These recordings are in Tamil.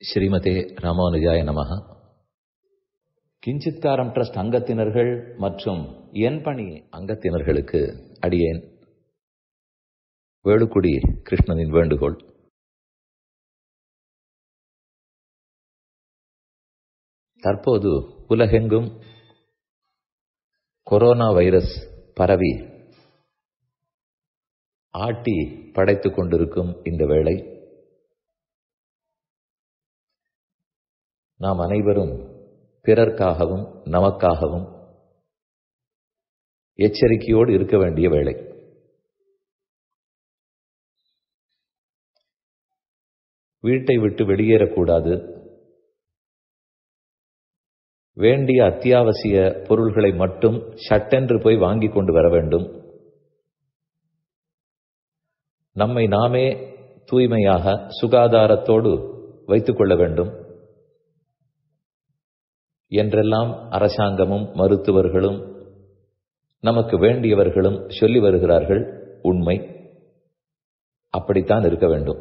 ஸ்ரீமதே ராமானுஜாய நமக கிஞ்சித்காரம் ட்ரஸ்ட் அங்கத்தினர்கள் மற்றும் என் பணி அங்கத்தினர்களுக்கு அடியேன் வேலுக்குடி கிருஷ்ணனின் வேண்டுகோள் தற்போது உலகெங்கும் கொரோனா வைரஸ் பரவி ஆட்டி படைத்துக் கொண்டிருக்கும் இந்த வேளை நாம் அனைவரும் பிறர்க்காகவும் நமக்காகவும் எச்சரிக்கையோடு இருக்க வேண்டிய வேளை வீட்டை விட்டு வெளியேறக்கூடாது வேண்டிய அத்தியாவசிய பொருள்களை மட்டும் சட்டென்று போய் வாங்கிக் கொண்டு வர வேண்டும் நம்மை நாமே தூய்மையாக சுகாதாரத்தோடு வைத்துக் கொள்ள வேண்டும் என்றெல்லாம் அரசாங்கமும் மருத்துவர்களும் நமக்கு வேண்டியவர்களும் சொல்லி வருகிறார்கள் உண்மை அப்படித்தான் இருக்க வேண்டும்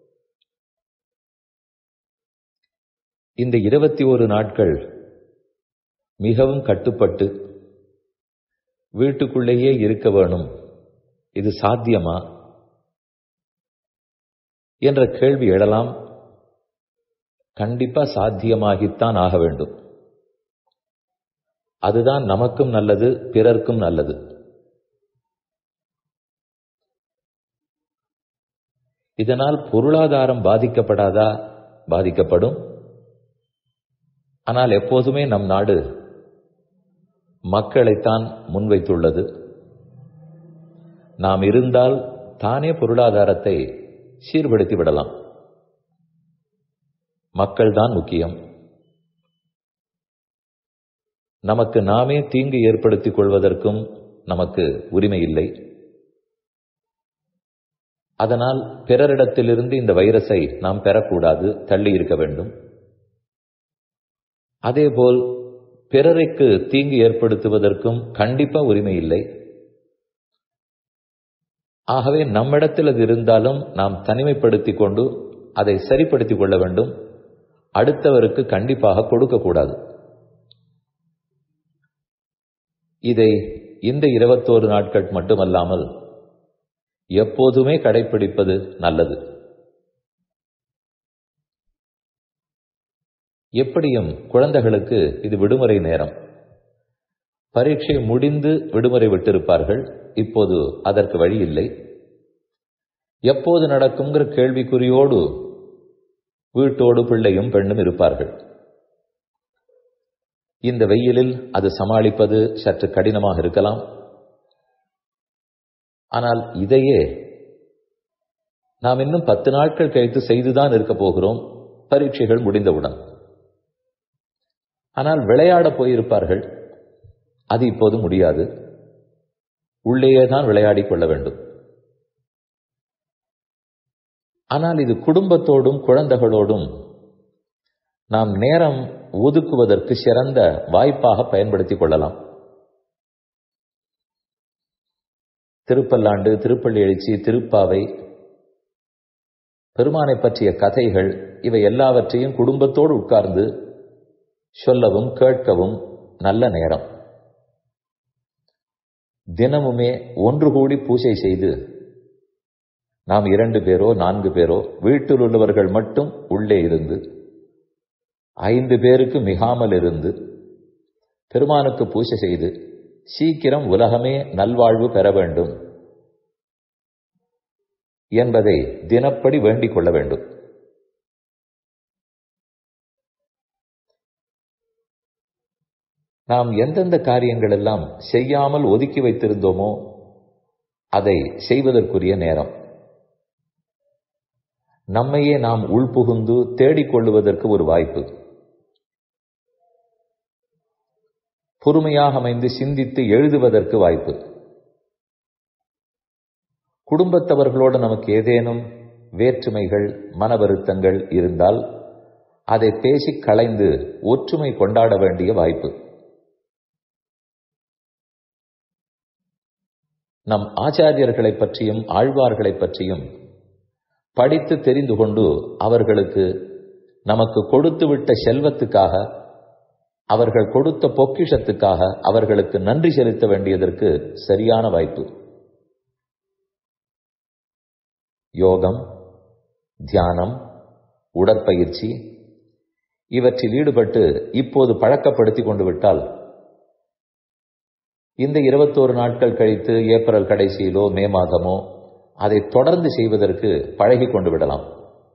இந்த இருபத்தி ஒரு நாட்கள் மிகவும் கட்டுப்பட்டு வீட்டுக்குள்ளேயே இருக்க வேணும் இது சாத்தியமா என்ற கேள்வி எழலாம் கண்டிப்பா சாத்தியமாகித்தான் ஆக வேண்டும் அதுதான் நமக்கும் நல்லது பிறர்க்கும் நல்லது இதனால் பொருளாதாரம் பாதிக்கப்படாதா பாதிக்கப்படும் ஆனால் எப்போதுமே நம் நாடு மக்களைத்தான் முன்வைத்துள்ளது நாம் இருந்தால் தானே பொருளாதாரத்தை சீர்படுத்தி விடலாம் மக்கள்தான் முக்கியம் நமக்கு நாமே தீங்கு ஏற்படுத்திக் கொள்வதற்கும் நமக்கு உரிமை இல்லை அதனால் பிறரிடத்திலிருந்து இந்த வைரஸை நாம் பெறக்கூடாது தள்ளி இருக்க வேண்டும் அதேபோல் பிறருக்கு தீங்கு ஏற்படுத்துவதற்கும் கண்டிப்பா உரிமை இல்லை ஆகவே நம்மிடத்தில் அது இருந்தாலும் நாம் தனிமைப்படுத்திக் கொண்டு அதை சரிப்படுத்திக் கொள்ள வேண்டும் அடுத்தவருக்கு கண்டிப்பாக கொடுக்கக்கூடாது இதை இந்த இருபத்தோரு நாட்கள் மட்டுமல்லாமல் எப்போதுமே கடைபிடிப்பது நல்லது எப்படியும் குழந்தைகளுக்கு இது விடுமுறை நேரம் பரீட்சை முடிந்து விடுமுறை விட்டிருப்பார்கள் இப்போது அதற்கு வழி இல்லை எப்போது நடக்குங்கிற கேள்விக்குறியோடு வீட்டோடு பிள்ளையும் பெண்ணும் இருப்பார்கள் இந்த வெயிலில் அது சமாளிப்பது சற்று கடினமாக இருக்கலாம் ஆனால் இதையே நாம் இன்னும் பத்து நாட்கள் கழித்து செய்துதான் இருக்க போகிறோம் பரீட்சைகள் முடிந்தவுடன் ஆனால் விளையாட போயிருப்பார்கள் அது இப்போது முடியாது உள்ளேயே தான் விளையாடி கொள்ள வேண்டும் ஆனால் இது குடும்பத்தோடும் குழந்தைகளோடும் நாம் நேரம் ஒதுக்குவதற்கு சிறந்த வாய்ப்பாக பயன்படுத்திக் கொள்ளலாம் திருப்பல்லாண்டு திருப்பள்ளி எழுச்சி திருப்பாவை பெருமானை பற்றிய கதைகள் இவை எல்லாவற்றையும் குடும்பத்தோடு உட்கார்ந்து சொல்லவும் கேட்கவும் நல்ல நேரம் தினமுமே ஒன்று கூடி பூஜை செய்து நாம் இரண்டு பேரோ நான்கு பேரோ வீட்டில் உள்ளவர்கள் மட்டும் உள்ளே இருந்து ஐந்து பேருக்கு மிகாமல் இருந்து பெருமானுக்கு பூஜை செய்து சீக்கிரம் உலகமே நல்வாழ்வு பெற வேண்டும் என்பதை தினப்படி வேண்டிக் கொள்ள வேண்டும் நாம் எந்தெந்த காரியங்கள் எல்லாம் செய்யாமல் ஒதுக்கி வைத்திருந்தோமோ அதை செய்வதற்குரிய நேரம் நம்மையே நாம் உள்புகுந்து தேடிக்கொள்ளுவதற்கு ஒரு வாய்ப்பு பொறுமையாக அமைந்து சிந்தித்து எழுதுவதற்கு வாய்ப்பு குடும்பத்தவர்களோடு நமக்கு ஏதேனும் வேற்றுமைகள் மன வருத்தங்கள் இருந்தால் அதை பேசி களைந்து ஒற்றுமை கொண்டாட வேண்டிய வாய்ப்பு நம் ஆச்சாரியர்களை பற்றியும் ஆழ்வார்களை பற்றியும் படித்து தெரிந்து கொண்டு அவர்களுக்கு நமக்கு கொடுத்து விட்ட செல்வத்துக்காக அவர்கள் கொடுத்த பொக்கிஷத்துக்காக அவர்களுக்கு நன்றி செலுத்த வேண்டியதற்கு சரியான வாய்ப்பு யோகம் தியானம் உடற்பயிற்சி இவற்றில் ஈடுபட்டு இப்போது பழக்கப்படுத்தி கொண்டு விட்டால் இந்த இருபத்தோரு நாட்கள் கழித்து ஏப்ரல் கடைசியிலோ மே மாதமோ அதை தொடர்ந்து செய்வதற்கு பழகி கொண்டு விடலாம்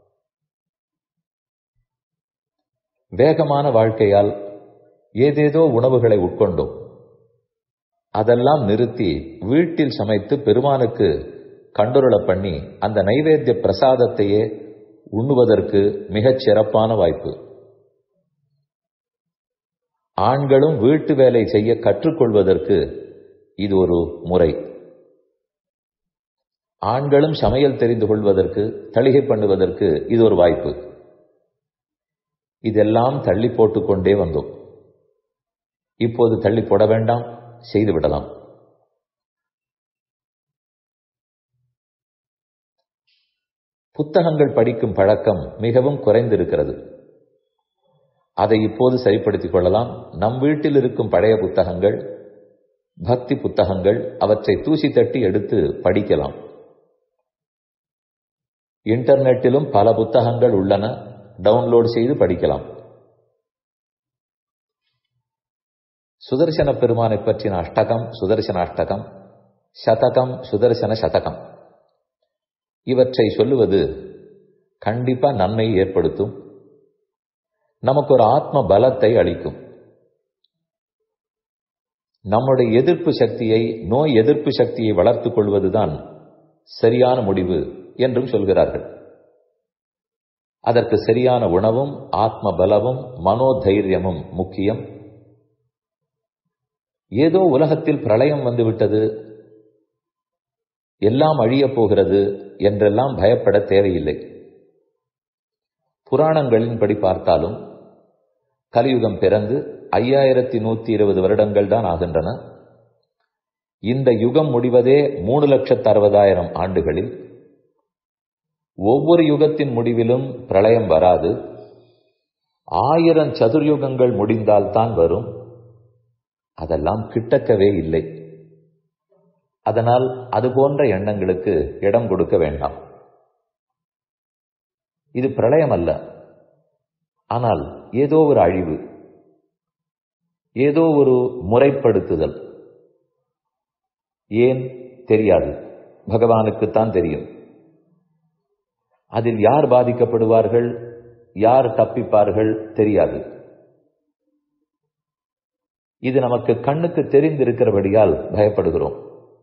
வேகமான வாழ்க்கையால் ஏதேதோ உணவுகளை உட்கொண்டோம் அதெல்லாம் நிறுத்தி வீட்டில் சமைத்து பெருமானுக்கு கண்டுருள பண்ணி அந்த நைவேத்திய பிரசாதத்தையே உண்ணுவதற்கு மிகச் சிறப்பான வாய்ப்பு ஆண்களும் வீட்டு வேலை செய்ய கற்றுக்கொள்வதற்கு இது ஒரு முறை ஆண்களும் சமையல் தெரிந்து கொள்வதற்கு தளிகை பண்ணுவதற்கு இது ஒரு வாய்ப்பு இதெல்லாம் தள்ளி போட்டுக்கொண்டே வந்தோம் இப்போது தள்ளி போட வேண்டாம் செய்து விடலாம் புத்தகங்கள் படிக்கும் பழக்கம் மிகவும் குறைந்திருக்கிறது அதை இப்போது சரிப்படுத்திக் கொள்ளலாம் நம் வீட்டில் இருக்கும் பழைய புத்தகங்கள் பக்தி புத்தகங்கள் அவற்றை தூசி தட்டி எடுத்து படிக்கலாம் இன்டர்நெட்டிலும் பல புத்தகங்கள் உள்ளன டவுன்லோட் செய்து படிக்கலாம் சுதர்சன பெருமானை பற்றின அஷ்டகம் சுதர்சன அஷ்டகம் சதகம் சுதர்சன சதகம் இவற்றை சொல்லுவது கண்டிப்பா நன்மையை ஏற்படுத்தும் நமக்கு ஒரு ஆத்ம பலத்தை அளிக்கும் நம்முடைய எதிர்ப்பு சக்தியை நோய் எதிர்ப்பு சக்தியை வளர்த்துக் கொள்வதுதான் சரியான முடிவு என்றும் சொல்கிறார்கள் அதற்கு சரியான உணவும் ஆத்ம பலமும் மனோதைரியமும் முக்கியம் ஏதோ உலகத்தில் பிரளயம் வந்துவிட்டது எல்லாம் அழியப் போகிறது என்றெல்லாம் பயப்பட தேவையில்லை புராணங்களின்படி பார்த்தாலும் கலியுகம் பிறந்து ஐயாயிரத்தி நூத்தி இருபது வருடங்கள் தான் ஆகின்றன இந்த யுகம் முடிவதே மூணு லட்சத்து அறுபதாயிரம் ஆண்டுகளில் ஒவ்வொரு யுகத்தின் முடிவிலும் பிரளயம் வராது ஆயிரம் சதுர்யுகங்கள் முடிந்தால்தான் வரும் அதெல்லாம் கிட்டக்கவே இல்லை அதனால் அது போன்ற எண்ணங்களுக்கு இடம் கொடுக்க வேண்டாம் இது பிரளயம் அல்ல ஆனால் ஏதோ ஒரு அழிவு ஏதோ ஒரு முறைப்படுத்துதல் ஏன் தெரியாது பகவானுக்குத்தான் தெரியும் அதில் யார் பாதிக்கப்படுவார்கள் யார் தப்பிப்பார்கள் தெரியாது இது நமக்கு கண்ணுக்கு தெரிந்திருக்கிறபடியால் பயப்படுகிறோம்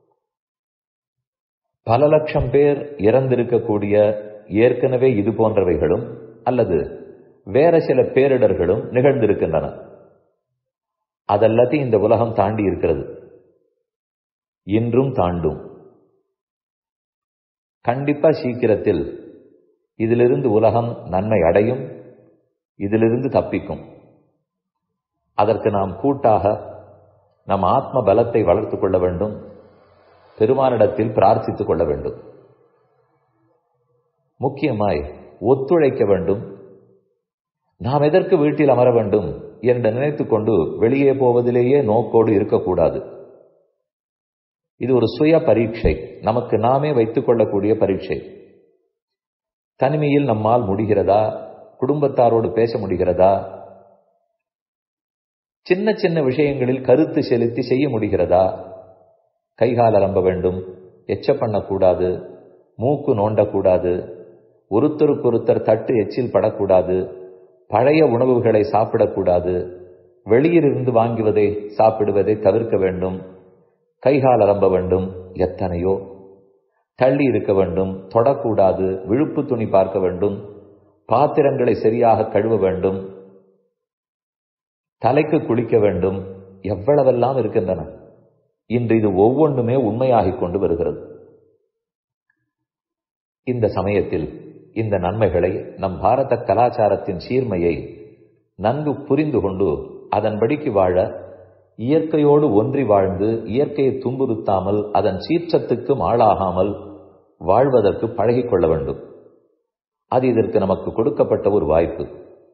பல லட்சம் பேர் இறந்திருக்கக்கூடிய ஏற்கனவே இது போன்றவைகளும் அல்லது வேற சில பேரிடர்களும் நிகழ்ந்திருக்கின்றன அதெல்லாத்தையும் இந்த உலகம் தாண்டி இருக்கிறது இன்றும் தாண்டும் கண்டிப்பா சீக்கிரத்தில் இதிலிருந்து உலகம் நன்மை அடையும் இதிலிருந்து தப்பிக்கும் அதற்கு நாம் கூட்டாக நம் ஆத்ம பலத்தை வளர்த்துக் கொள்ள வேண்டும் பெருமானிடத்தில் பிரார்த்தித்துக் கொள்ள வேண்டும் முக்கியமாய் ஒத்துழைக்க வேண்டும் நாம் எதற்கு வீட்டில் அமர வேண்டும் என்று நினைத்துக் கொண்டு வெளியே போவதிலேயே நோக்கோடு இருக்கக்கூடாது இது ஒரு சுய பரீட்சை நமக்கு நாமே வைத்துக் கொள்ளக்கூடிய பரீட்சை தனிமையில் நம்மால் முடிகிறதா குடும்பத்தாரோடு பேச முடிகிறதா சின்ன சின்ன விஷயங்களில் கருத்து செலுத்தி செய்ய முடிகிறதா கைகால் அலம்ப வேண்டும் எச்ச பண்ணக்கூடாது மூக்கு நோண்டக்கூடாது ஒருத்தருக்கொருத்தர் தட்டு எச்சில் படக்கூடாது பழைய உணவுகளை சாப்பிடக்கூடாது வெளியிலிருந்து வாங்குவதை சாப்பிடுவதை தவிர்க்க வேண்டும் கைகால் அலம்ப வேண்டும் எத்தனையோ தள்ளி இருக்க வேண்டும் தொடக்கூடாது விழுப்பு துணி பார்க்க வேண்டும் பாத்திரங்களை சரியாக கழுவ வேண்டும் தலைக்கு குளிக்க வேண்டும் எவ்வளவெல்லாம் இருக்கின்றன இன்று இது ஒவ்வொன்றுமே உண்மையாகிக் கொண்டு வருகிறது இந்த சமயத்தில் இந்த நன்மைகளை நம் பாரத கலாச்சாரத்தின் சீர்மையை நன்கு புரிந்து கொண்டு அதன்படிக்கு வாழ இயற்கையோடு ஒன்றி வாழ்ந்து இயற்கையை துன்புறுத்தாமல் அதன் சீற்றத்துக்கும் ஆளாகாமல் வாழ்வதற்கு பழகிக்கொள்ள வேண்டும் அது இதற்கு நமக்கு கொடுக்கப்பட்ட ஒரு வாய்ப்பு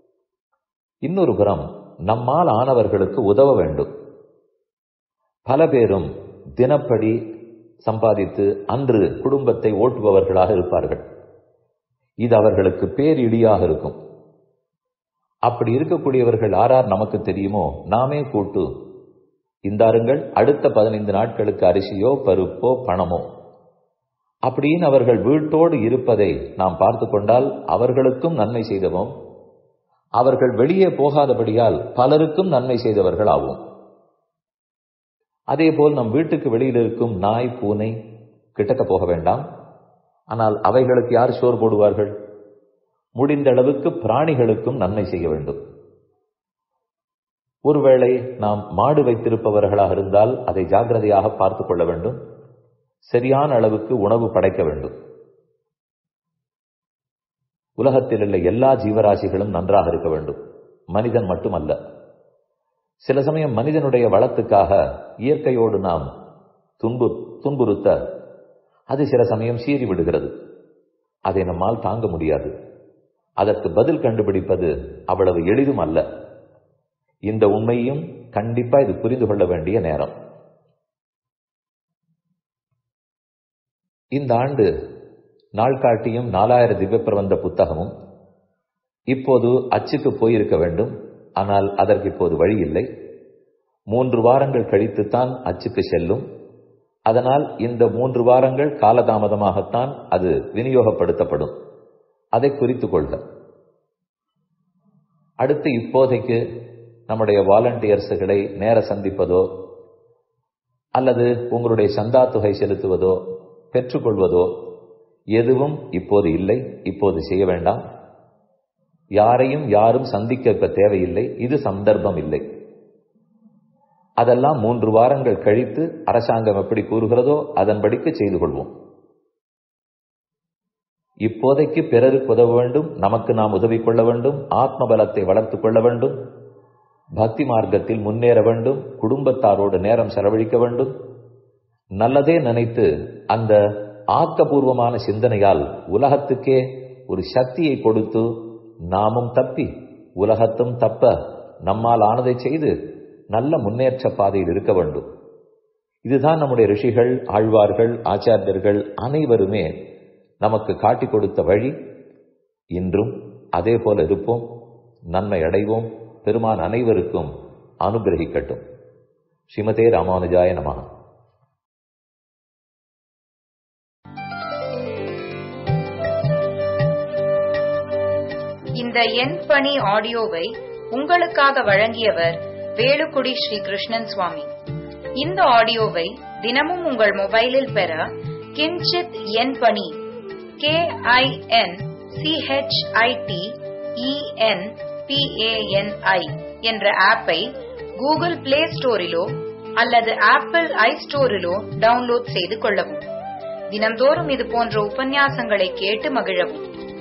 இன்னொரு புறம் நம்மால் ஆனவர்களுக்கு உதவ வேண்டும் பல பேரும் தினப்படி சம்பாதித்து அன்று குடும்பத்தை ஓட்டுபவர்களாக இருப்பார்கள் இது அவர்களுக்கு பேரிடியாக இருக்கும் அப்படி இருக்கக்கூடியவர்கள் ஆறார் நமக்கு தெரியுமோ நாமே கூட்டு இந்தாருங்கள் அடுத்த பதினைந்து நாட்களுக்கு அரிசியோ பருப்போ பணமோ அப்படின்னு அவர்கள் வீட்டோடு இருப்பதை நாம் பார்த்து கொண்டால் அவர்களுக்கும் நன்மை செய்தவோம் அவர்கள் வெளியே போகாதபடியால் பலருக்கும் நன்மை செய்தவர்கள் ஆவோம் அதேபோல் நம் வீட்டுக்கு வெளியில் இருக்கும் நாய் பூனை கிட்டக்க போக வேண்டாம் ஆனால் அவைகளுக்கு யார் சோறு போடுவார்கள் முடிந்த அளவுக்கு பிராணிகளுக்கும் நன்மை செய்ய வேண்டும் ஒருவேளை நாம் மாடு வைத்திருப்பவர்களாக இருந்தால் அதை ஜாகிரதையாக பார்த்துக் கொள்ள வேண்டும் சரியான அளவுக்கு உணவு படைக்க வேண்டும் உலகத்தில் உள்ள எல்லா ஜீவராசிகளும் நன்றாக இருக்க வேண்டும் மனிதன் மட்டுமல்ல சில சமயம் மனிதனுடைய வளத்துக்காக இயற்கையோடு நாம் துன்பு துன்புறுத்த அது சில சமயம் சீறி விடுகிறது அதை நம்மால் தாங்க முடியாது அதற்கு பதில் கண்டுபிடிப்பது அவ்வளவு எளிதும் அல்ல இந்த உண்மையும் கண்டிப்பா இது புரிந்து கொள்ள வேண்டிய நேரம் இந்த ஆண்டு நாள்காட்டியும் நாலாயிரம் திவ்ய பிரபந்த புத்தகமும் இப்போது அச்சுக்கு போயிருக்க வேண்டும் ஆனால் அதற்கு இப்போது வழி இல்லை மூன்று வாரங்கள் கழித்துத்தான் அச்சுக்கு செல்லும் அதனால் இந்த மூன்று வாரங்கள் காலதாமதமாகத்தான் அது விநியோகப்படுத்தப்படும் அதை குறித்துக் கொள்க அடுத்து இப்போதைக்கு நம்முடைய வாலண்டியர்ஸுகளை நேர சந்திப்பதோ அல்லது உங்களுடைய சந்தா தொகை செலுத்துவதோ பெற்றுக்கொள்வதோ எதுவும் இப்போது இல்லை இப்போது செய்ய வேண்டாம் யாரையும் யாரும் சந்திக்க இப்ப தேவையில்லை இது சந்தர்ப்பம் இல்லை அதெல்லாம் மூன்று வாரங்கள் கழித்து அரசாங்கம் எப்படி கூறுகிறதோ அதன்படிக்கு செய்து கொள்வோம் இப்போதைக்கு பிறருக்கு உதவ வேண்டும் நமக்கு நாம் உதவி கொள்ள வேண்டும் ஆத்ம பலத்தை வளர்த்துக் கொள்ள வேண்டும் பக்தி மார்க்கத்தில் முன்னேற வேண்டும் குடும்பத்தாரோடு நேரம் செலவழிக்க வேண்டும் நல்லதே நினைத்து அந்த ஆக்கபூர்வமான சிந்தனையால் உலகத்துக்கே ஒரு சக்தியை கொடுத்து நாமும் தப்பி உலகத்தும் தப்ப நம்மால் ஆனதை செய்து நல்ல முன்னேற்ற பாதையில் இருக்க வேண்டும் இதுதான் நம்முடைய ரிஷிகள் ஆழ்வார்கள் ஆச்சாரியர்கள் அனைவருமே நமக்கு காட்டிக் கொடுத்த வழி இன்றும் அதே போல இருப்போம் நன்மை அடைவோம் பெருமான் அனைவருக்கும் அனுகிரகிக்கட்டும் ஸ்ரீமதே ராமானுஜாய நமகா இந்த எண் பணி ஆடியோவை உங்களுக்காக வழங்கியவர் வேலுக்குடி ஸ்ரீ கிருஷ்ணன் சுவாமி இந்த ஆடியோவை தினமும் உங்கள் மொபைலில் பெற கிஞ்சித் எண் பணி கே ஐ என் சிஹெச்ஐடி இஎன் பிஏஎன்ஐ என்ற ஆப்பை கூகுள் பிளே ஸ்டோரிலோ அல்லது ஆப்பிள் ஐ ஸ்டோரிலோ டவுன்லோட் செய்து கொள்ளவும் தினந்தோறும் இது போன்ற உபன்யாசங்களை கேட்டு மகிழவும்